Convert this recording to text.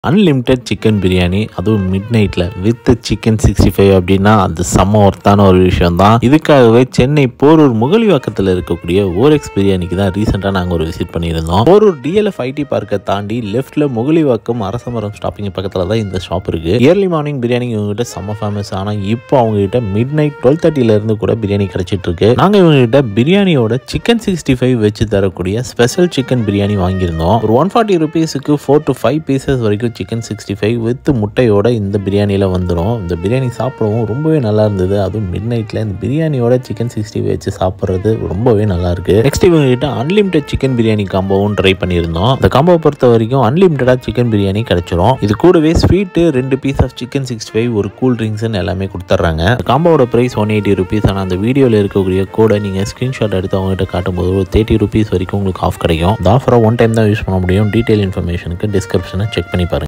unlimited chicken biryani அதுவும் mid நைட்டில் with chicken sixty five அப்படின்னா அது செம்ம ஒர்த்தான ஒரு விஷயம் தான் இதுக்காகவே சென்னை போரூர் முகலிவாக்கத்தில் இருக்கக்கூடிய ஓரெக்ஸ் பிரியாணிக்கு தான் ரீசெண்டாக நாங்கள் ஒரு விசிட் பண்ணியிருந்தோம் போரூர் டிஎல்எஃப் ஐடி பார்க்கை தாண்டி லெஃப்ட்டில் முகலிவாக்கம் அரசமரம் ஸ்டாப்பிங் பக்கத்தில் தான் இந்த ஷாப் இருக்கு இயர்லி மார்னிங் பிரியாணி இவங்ககிட்ட செம்ம ஃபேமஸ் ஆனால் இப்போ அவங்க கிட்ட மிட் நைட் டுவெல் தேர்ட்டில இருந்து கூட பிரியாணி கிடைச்சிட்டு இருக்கு நாங்கள் இவங்க கிட்ட பிரியாணியோட சிக்கன் சிக்ஸ்டி ஃபைவ் வச்சு தரக்கூடிய ஸ்பெஷல் சிக்கன் பிரியாணி வாங்கியிருந்தோம் ஒரு ஒன் ஃபார்ட்டி ருபீஸுக்கு ஃபோர் டு ஃபைவ் பீசஸ் வரைக்கும் சிக்கன் சிக்ஸ்டி ஃபைவ் வித் முட்டையோட இந்த பிரியாணியில் வந்துடும் இந்த பிரியாணி சாப்பிடவும் ரொம்பவே நல்லா இருந்தது அதுவும் மிட் நைட்டில் இந்த பிரியாணியோட சிக்கன் சிக்ஸ்டி ஃபைவ் வச்சு சாப்பிட்றது ரொம்பவே நல்லா இருக்கு நெக்ஸ்ட் இவங்க கிட்ட அன்லிமிட்டெட் சிக்கன் பிரியாணி காம்போவும் ட்ரை பண்ணியிருந்தோம் இந்த காம்போவை பொறுத்த வரைக்கும் அன்லிமிட்டடாக சிக்கன் பிரியாணி கிடைச்சிரும் இது கூடவே ஸ்வீட்டு ரெண்டு piece of chicken sixty five ஒரு கூல் ட்ரிங்க்ஸ்னு எல்லாமே கொடுத்துட்றாங்க காம்போவோட ப்ரைஸ் ஒன் எயிட்டி ருபீஸ் ஆனால் அந்த வீடியோவில் இருக்கக்கூடிய கோடை நீங்கள் ஸ்க்ரீன்ஷாட் எடுத்து அவங்ககிட்ட காட்டும்போது ஒரு தேர்ட்டி ருபீஸ் வரைக்கும் உங்களுக்கு ஆஃப் கிடைக்கும் இந்த ஆஃபரை ஒன் டைம் தான் யூஸ் பண்ண முடியும் டீட்டெயில் இன்ஃபர்மேஷனுக்கு டிஸ்கிரிப்ஷனை செக் பண்ணி பாருங்க